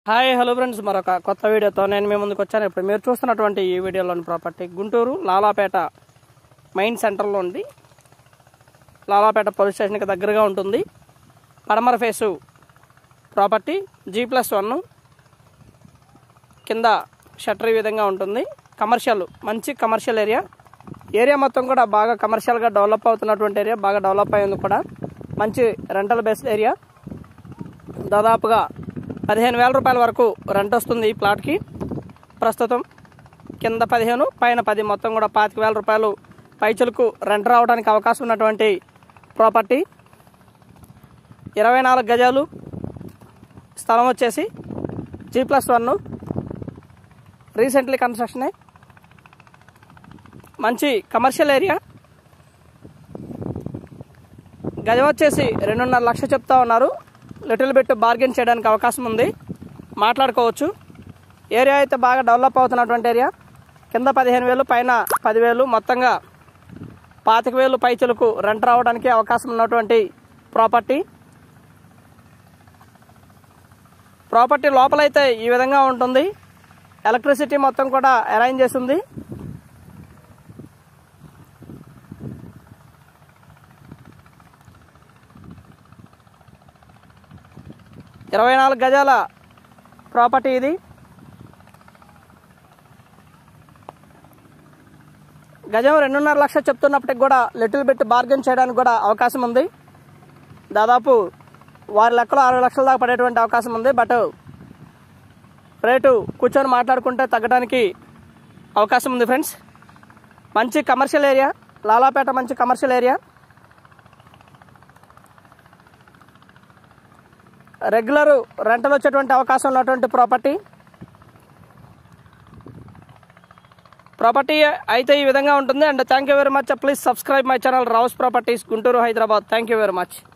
hi hello friends మరొక కొత్త వీడియోతో నేను మీ ముందుకు వచ్చాను ఇప్పుడు మీరు చూస్తున్నటువంటి ఈ వీడియోలోని ప్రాపర్టీ గుంటూరు లాలాపేట మెయిన్ సెంటర్లో ఉంది లాలాపేట పోలీస్ స్టేషన్కి దగ్గరగా ఉంటుంది పడమర face property G plus one కింద షట్టర్ ఈ విధంగా ఉంటుంది కమర్షియల్ మంచి కమర్షియల్ ఏరియా ఏరియా మొత్తం కూడా బాగా కమర్షియల్గా డెవలప్ అవుతున్నటువంటి ఏరియా బాగా డెవలప్ అయ్యింది కూడా మంచి రెంటల్ బేస్డ్ ఏరియా దాదాపుగా పదిహేను వేల రూపాయల వరకు రెంట్ వస్తుంది ఈ ప్లాట్కి ప్రస్తుతం కింద పదిహేను పైన పది మొత్తం కూడా పాతిక వేల రూపాయలు పైచులకు రెంట్ రావడానికి అవకాశం ఉన్నటువంటి ప్రాపర్టీ ఇరవై నాలుగు గజాలు స్థలం వచ్చేసి జీ ప్లస్ వన్ రీసెంట్లీ కన్స్ట్రక్షనే మంచి కమర్షియల్ ఏరియా గజం వచ్చేసి రెండున్నర లక్ష చెప్తా ఉన్నారు లిటిల్ బిట్ బార్గెన్ చేయడానికి అవకాశం ఉంది మాట్లాడుకోవచ్చు ఏరియా అయితే బాగా డెవలప్ అవుతున్నటువంటి ఏరియా కింద పదిహేను వేలు పైన పదివేలు మొత్తంగా పాతిక వేలు పైచలకు రెంట్ రావడానికి అవకాశం ఉన్నటువంటి ప్రాపర్టీ ప్రాపర్టీ లోపలైతే ఈ విధంగా ఉంటుంది ఎలక్ట్రిసిటీ మొత్తం కూడా అరేంజ్ చేసి ఉంది ఇరవై నాలుగు గజాల ప్రాపర్టీ ఇది గజం రెండున్నర లక్ష చెప్తున్నప్పటికి కూడా లిటిల్ బిట్ బార్గెన్ చేయడానికి కూడా అవకాశం ఉంది దాదాపు వారి లెక్కలో అరవై లక్షల దాకా పడేటువంటి అవకాశం ఉంది బట్ రేటు కూర్చొని మాట్లాడుకుంటే తగ్గడానికి అవకాశం ఉంది ఫ్రెండ్స్ మంచి కమర్షియల్ ఏరియా లాలాపేట మంచి కమర్షియల్ ఏరియా రెగ్యులర్ రెంటలు వచ్చేటువంటి అవకాశం ఉన్నటువంటి ప్రాపర్టీ ప్రాపర్టీ అయితే ఈ విధంగా ఉంటుంది and thank you very much please subscribe my channel Rao's properties Guntur Hyderabad thank you very much